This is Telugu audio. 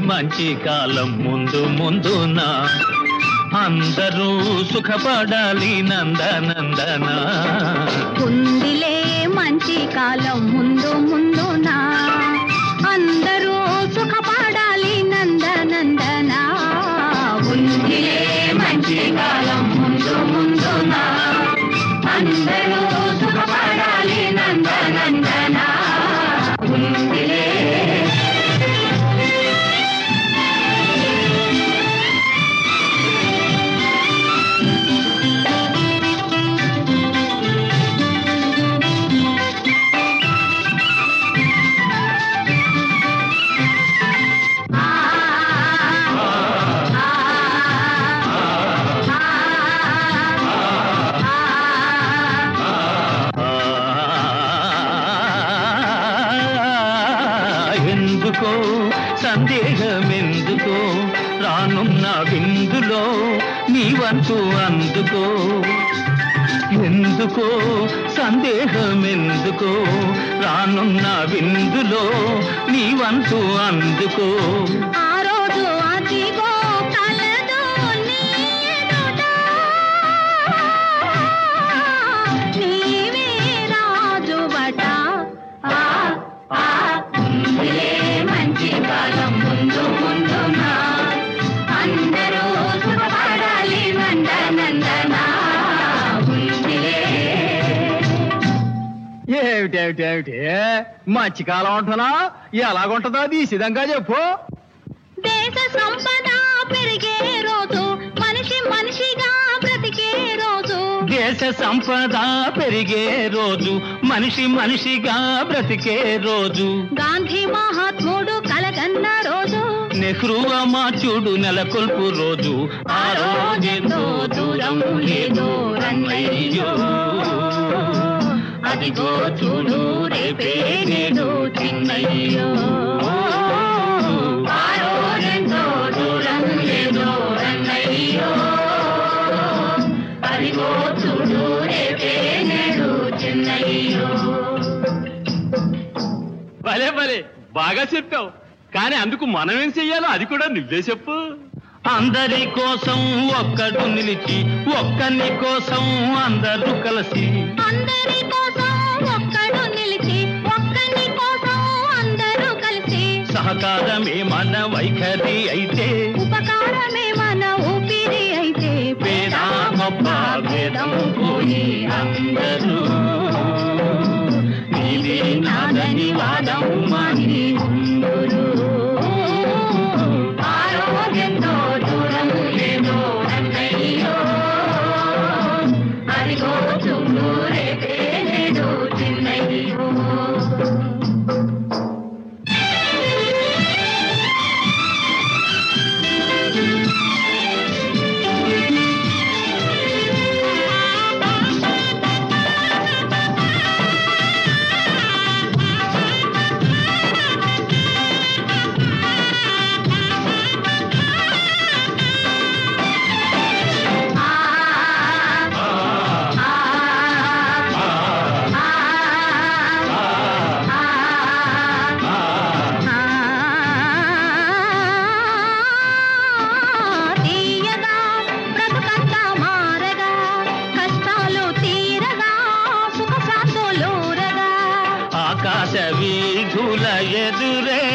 మంచి కాలం ముందు ముందున అందరూ సుఖపడాలి నందనందన ఉందిలే మంచి కాలం ముందు ముందున అందరూ సుఖపడాలి నందనందన ఉందిలే మంచి కాలం ముందు ముందున అందరూ సుఖపడాలి నందనందన ఉందిలే ఎందుకో సందేహమెందుకో రానున్న విందులో నీ వంతు అందుకో ఎందుకో సందేహమెందుకో రానున్న విందులో నీ వంతు అందుకో ఆ రోజు అదిగో కలదు నీ ఎదుట. నీవే రాజువట. ఆ, ఆ, ఉందిలే మంచి కాలం ముందు ముందున. అందరూ సుఖపడాలి నందనందన. ఉందిలే ఏమిటేమిటేమిటి మంచి కాలం ఉంటున్నా ఎలాగుంటుందో అది సిద్ధంగా చెప్పు దేశ సంపద పెరిగే రోజు మనిషి మనిషిగా బ్రతికే రోజు దేశ సంపద పెరిగే రోజు మనిషి మనిషిగా బ్రతికే రోజు గాంధీ మహాత్ముడు కలగన్న రోజు నెహ్రూ అమాచుడు నెలకొల్పు రోజు ఆ రోజెంతో దూరం లేదు రన్నయ్యో అదిగో చూడు రేపే నేడు చిన్నయ్యో ఆ రోజెంతో దూరం లేదు రన్నయ్యో అదిగో చూడు రేపే నేడు చిన్నయ్యో భలే భలే బాగా చెప్పావు కానీ అందుకు మనం ఏం చెయ్యాలో అది కూడా నువ్వే చెప్పు అందరి కోసం ఒక్కడు నిలిచి ఒక్కని కోసం అందరూ కలిసి అందరి కోసం ఒక్కడు నిలిచి ఒక్కని కోసం అందరూ కలిసి సహకారమే మన వైఖరి అయితే ఉపకారమే మన ఊపిరి అయితే పేద గొప్ప భేదం పోయి అందరూ నీది నాదని వాదం మాని ఉందురు ఆరోగ్యంతో దూరం లేదో అన్నయ్యో అదిగో చూడు రేపే నేడు చిన్నయ్యో తీయగా బ్రతుకంతా మారగా కష్టాలు తీరగా సుఖ శాంతులూరగా ఆకాశ వీధుల ఎదురే